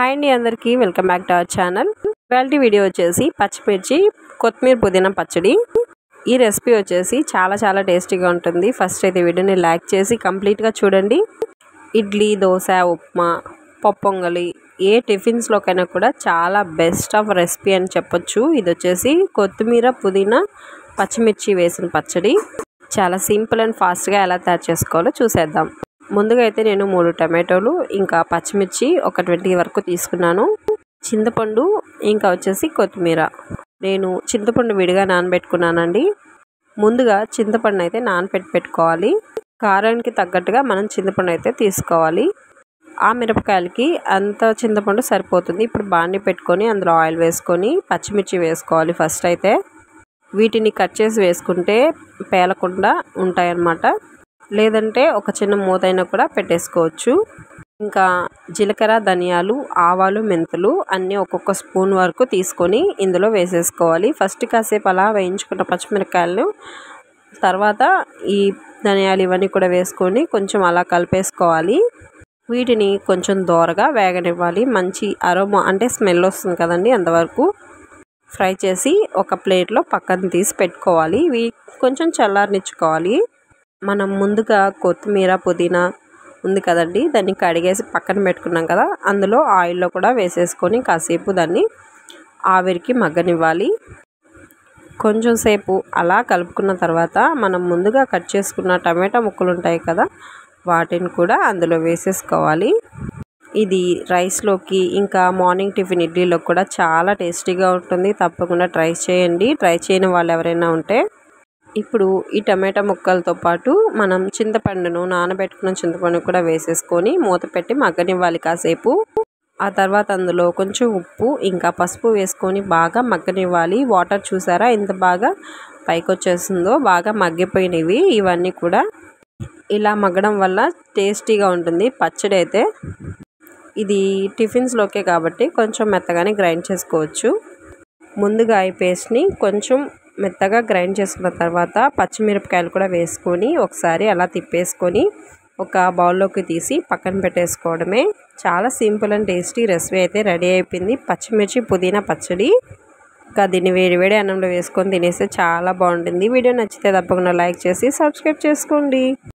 hi అండి అందరికీ welcome back to our channel ఇవాళ వీడియో వచ్చేసి పచ్చిమిర్చి కొత్తిమీర పుదీనా పచ్చడి ఈ రెసిపీ వచ్చేసి చాలా చాలా టేస్టీగా ఉంటుంది ఫస్ట్ అయితే వీడియోని లైక్ చేసి కంప్లీట్గా చూడండి ఇడ్లీ దోశ ఉప్మా పొంగలి ఏ టిఫిన్స్లోకైనా కూడా చాలా బెస్ట్ ఆఫ్ రెసిపీ అని చెప్పొచ్చు ఇది వచ్చేసి కొత్తిమీర పుదీనా పచ్చిమిర్చి వేసిన పచ్చడి చాలా సింపుల్ అండ్ ఫాస్ట్గా ఎలా తయారు చేసుకోవాలో చూసేద్దాం ముందుగా అయితే నేను మూడు టమాటోలు ఇంకా పచ్చిమిర్చి ఒక ట్వంటీ వరకు తీసుకున్నాను చింతపండు ఇంకా వచ్చేసి కొత్తిమీర నేను చింతపండు విడిగా నానబెట్టుకున్నానండి ముందుగా చింతపండు అయితే నానబెట్టి పెట్టుకోవాలి కారానికి తగ్గట్టుగా మనం చింతపండు అయితే తీసుకోవాలి ఆ మిరపకాయలకి అంత చింతపండు సరిపోతుంది ఇప్పుడు బాండి పెట్టుకొని అందులో ఆయిల్ వేసుకొని పచ్చిమిర్చి వేసుకోవాలి ఫస్ట్ అయితే వీటిని కట్ చేసి వేసుకుంటే పేలకుండా ఉంటాయన్నమాట లేదంటే ఒక చిన్న మూతైనా కూడా పెట్టేసుకోవచ్చు ఇంకా జీలకర్ర ధనియాలు ఆవాలు మెంతులు అన్నీ ఒక్కొక్క స్పూన్ వరకు తీసుకొని ఇందులో వేసేసుకోవాలి ఫస్ట్ కాసేపు అలా వేయించుకున్న పచ్చిమిరకాయలు తర్వాత ఈ ధనియాలు ఇవన్నీ కూడా వేసుకొని కొంచెం అలా కలిపేసుకోవాలి వీటిని కొంచెం దోరగా వేగనివ్వాలి మంచి అరోమా అంటే స్మెల్ వస్తుంది కదండి అంతవరకు ఫ్రై చేసి ఒక ప్లేట్లో పక్కన తీసి పెట్టుకోవాలి ఇవి కొంచెం చల్లారనిచ్చుకోవాలి మనం ముందుగా కొత్తిమీర పుదీనా ఉంది కదండి దాన్ని కడిగేసి పక్కన పెట్టుకున్నాం కదా అందులో ఆయిల్లో కూడా వేసేసుకొని కాసేపు దాన్ని ఆవిరికి మగ్గనివ్వాలి కొంచెం సేపు అలా కలుపుకున్న తర్వాత మనం ముందుగా కట్ చేసుకున్న టమాటా ముక్కలు ఉంటాయి కదా వాటిని కూడా అందులో వేసేసుకోవాలి ఇది రైస్లోకి ఇంకా మార్నింగ్ టిఫిన్ ఇడ్లీలో కూడా చాలా టేస్టీగా ఉంటుంది తప్పకుండా ట్రై చేయండి ట్రై చేయని వాళ్ళు ఎవరైనా ఉంటే ఇప్పుడు ఈ టమాటా ముక్కలతో పాటు మనం చింతపండును నానబెట్టుకున్న చింతపండు కూడా వేసేసుకొని మూత పెట్టి మగ్గనివ్వాలి కాసేపు ఆ తర్వాత అందులో కొంచెం ఉప్పు ఇంకా పసుపు వేసుకొని బాగా మగ్గనివ్వాలి వాటర్ చూసారా ఎంత బాగా పైకి వచ్చేస్తుందో బాగా మగ్గిపోయినవి ఇవన్నీ కూడా ఇలా మగ్గడం వల్ల టేస్టీగా ఉంటుంది పచ్చడి అయితే ఇది టిఫిన్స్లోకే కాబట్టి కొంచెం మెత్తగానే గ్రైండ్ చేసుకోవచ్చు ముందుగా ఈ పేస్ట్ని కొంచెం మెత్తగా గ్రైండ్ చేసుకున్న తర్వాత పచ్చిమిరపకాయలు కూడా వేసుకొని ఒకసారి అలా తిప్పేసుకొని ఒక బౌల్లోకి తీసి పక్కన పెట్టేసుకోవడమే చాలా సింపుల్ అండ్ టేస్టీ రెసిపీ అయితే రెడీ అయిపోయింది పచ్చిమిర్చి పుదీనా పచ్చడి ఇంకా దీన్ని వేడి వేడి అన్నంలో వేసుకొని తినేస్తే చాలా బాగుంటుంది వీడియో నచ్చితే తప్పకుండా లైక్ చేసి సబ్స్క్రైబ్ చేసుకోండి